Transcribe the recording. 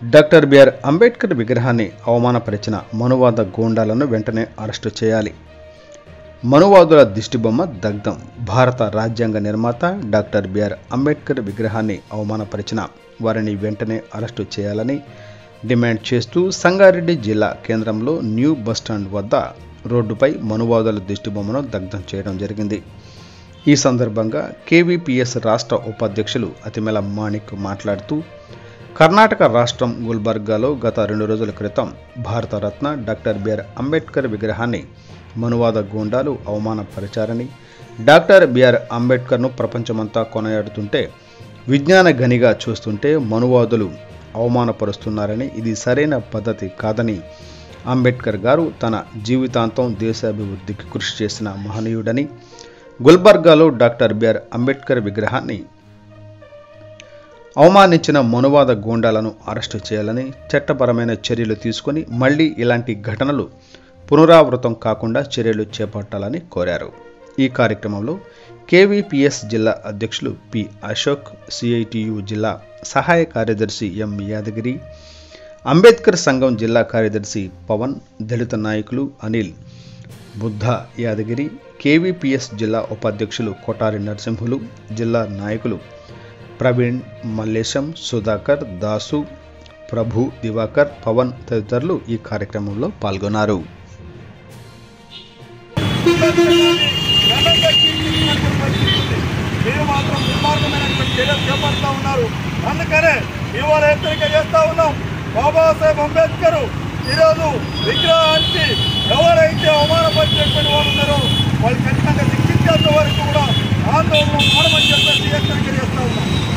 Doctor BR Ambedkar విగ్రహాన్ని అవమానపరిచిన మనువాద గూండాలను వెంటనే arrest చేయాలి మనువాదుల దిష్టిబొమ్మ దగ్ధం భారత రాజ్యాంగ నిర్మాత డాక్టర్ బిఆర్ అంబేద్కర్ విగ్రహాన్ని అవమానపరిచిన వారిని వెంటనే అరెస్టు చేయాలని డిమాండ్ చేస్తూ సంగారెడ్డి జిల్లా కేంద్రంలో న్యూ బస్టాండ్ వద్ద రోడ్డుపై మనువాదుల దిష్టిబొమ్మను దగ్ధం చేయడం జరిగింది ఈ సందర్భంగా కేవీపీఎస్ రాష్ట్ర ఉపాధ్యక్షులు అతిమెల మాణిక్ మాట్లాడుతూ కర్ణాటక రాష్ట్రం గుల్బర్గాలో గత రెండు రోజుల క్రితం భారతరత్న డాక్టర్ బిఆర్ అంబేద్కర్ విగ్రహాన్ని మనువాద గూండాలు అవమానపరిచారని డాక్టర్ బిఆర్ అంబేద్కర్ను ప్రపంచమంతా కొనయాడుతుంటే విజ్ఞాన గనిగా చూస్తుంటే మనువాదులు అవమానపరుస్తున్నారని ఇది సరైన పద్ధతి కాదని అంబేద్కర్ గారు తన జీవితాంతం దేశాభివృద్ధికి కృషి చేసిన మహనీయుడని గుల్బర్గాలో డాక్టర్ బిఆర్ అంబేద్కర్ విగ్రహాన్ని అవమానించిన మనువాద గూండాలను అరెస్టు చేయాలని చట్టపరమైన చర్యలు తీసుకొని మళ్లీ ఇలాంటి ఘటనలు పునరావృతం కాకుండా చర్యలు చేపట్టాలని కోరారు ఈ కార్యక్రమంలో కేవీపీఎస్ జిల్లా అధ్యక్షులు పి అశోక్ సిఐటియు జిల్లా సహాయ కార్యదర్శి ఎం యాదగిరి అంబేద్కర్ సంఘం జిల్లా కార్యదర్శి పవన్ దళిత నాయకులు అనిల్ బుద్ధ యాదగిరి కేవీపీఎస్ జిల్లా ఉపాధ్యక్షులు కొటారి నరసింహులు జిల్లా నాయకులు ప్రవీణ్ మల్లేశం సుధాకర్ దాసు ప్రభు దివాకర్ పవన్ తదితరులు ఈ కార్యక్రమంలో పాల్గొన్నారు ఘనంగా కీర్తించినటువంటి పరిస్థితి ఉంది. మీరు మాత్రం దుర్మార్గమైనటువంటి చర్యలు చేపడతా ఉన్నారు అందుకనే ఇవాళ హెచ్చరిక చేస్తా ఉన్నాం బాబాసాహెబ్ అంబేద్కర్ ఈరోజు విగ్రహానికి ఎవరైతే అవమానపరిచినటువంటి వాళ్ళు ఉన్నారో వాళ్ళు ఖచ్చితంగా శిక్షించేంత వరకు కూడా ఆందోళన మానమని చెప్పేసి హెచ్చరిక చేస్తా ఉన్నాం